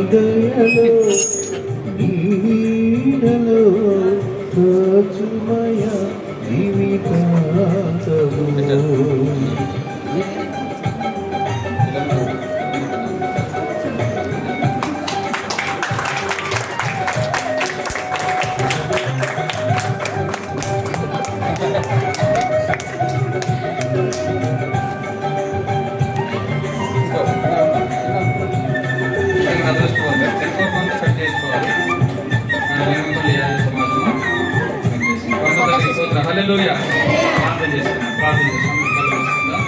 దయలో నీడలో కాచుమయ జీవితాంతము హల్లెలూయా ప్రార్థన చేస్తున్నాం ప్రార్థన చేస్తున్నాం కళ్ళు మూసుకుందాం.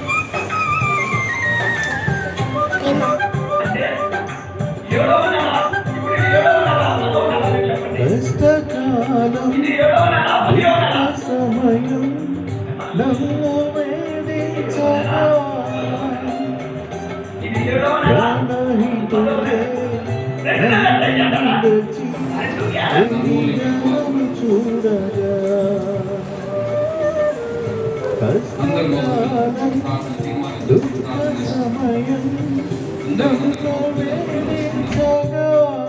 కష్టకాలం దుఃఖ సమయం నన్ను వేధించగా ప్రాణహితుడే నన్ను విడిచి వెలిగాను చూడగా అందరూ మోకరించి కష్టకాలం ప్రార్థన తీర్మానం దుఃఖ ప్రార్థన చేస్తున్నాం. సమయం అందరూ నన్ను వేధించగా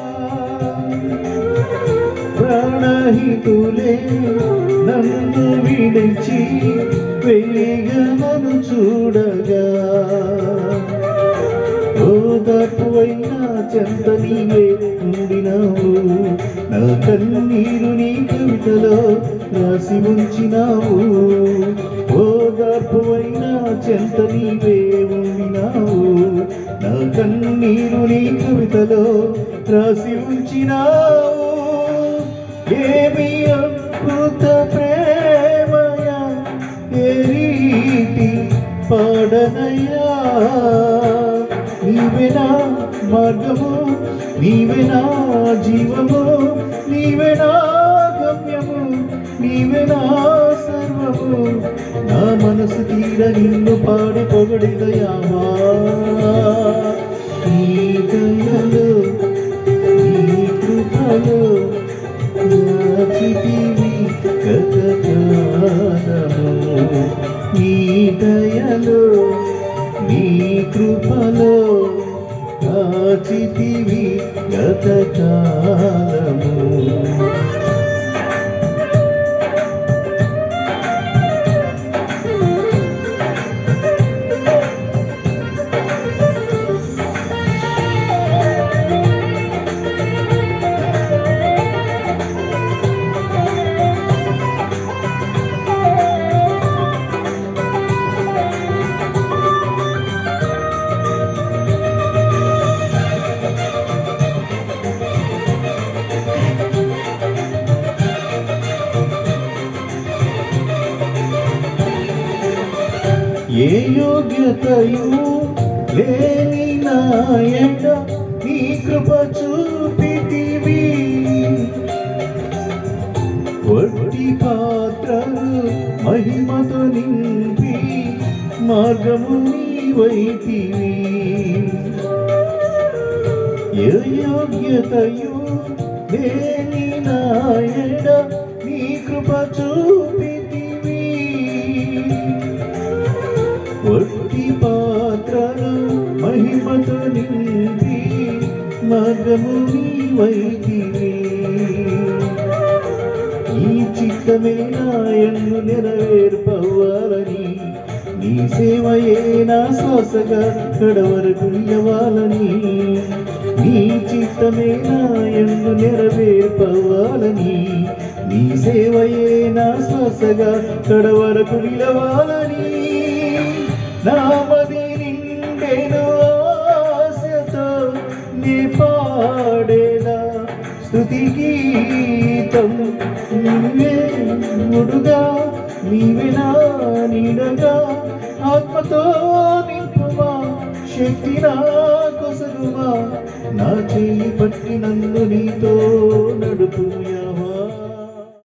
ప్రాణహితులే నన్ను విడిచి వెలిగనను చూడగా ఓదార్పువైన చెంత నీవే ఉండినావు నా కన్నీరు నీ కవితలో రాసి ఉంచినావు ఓదార్పువైన చెంత నీవే ఉండినావు నా కన్నీరు నీ కవితలో రాసి ఉంచినావు ఏమి అద్భుత ప్రేమయా ఏ రీతి పాడనయ్యా నీవెనా మార్గము నీవెనా జీవము నీవెనా గమ్యము నీవెనా సర్వము నా మనసు తీర నిన్ను పాడి పొగడిదయామా నీ దయలు నీ కృపలు నాచితివి గతకాలము నీ దయలో నీ కృపలో కాచితివి గతకాలము ఏ యోగ్యతయు లేని నాయట నీ కృప చూపితివి వట్టి పాత్రలు మహిమతో నింపి మార్గము నీవైతివి ఏ యోగ్యతయు లేని నాయట నీ కృప చూపితివి వట్టి పాత్రలు మహిమతో నింపి మార్గము నీవైతివి ఈ చిత్తమే నాయన్ను నెరవేర్పవ్వాలని నీ సేవయే నా శ్వాసగా కడవరకు నిలవాలని నీ చిత్తమే నాయన్ను నెరవేర్పవ్వాలని నీ సేవయే నా శ్వాసగా కడవరకు నిలవాలని నామది నిండెను ఆశతో నీ పాడేలా స్తుతి గీతం నీవే ముడుగా నీవే నా నీడగా ఆత్మతో నింపుమా శక్తి నా కొసగుమా నా చేయి పట్టి నన్ను నీతో నడుపు యహోవా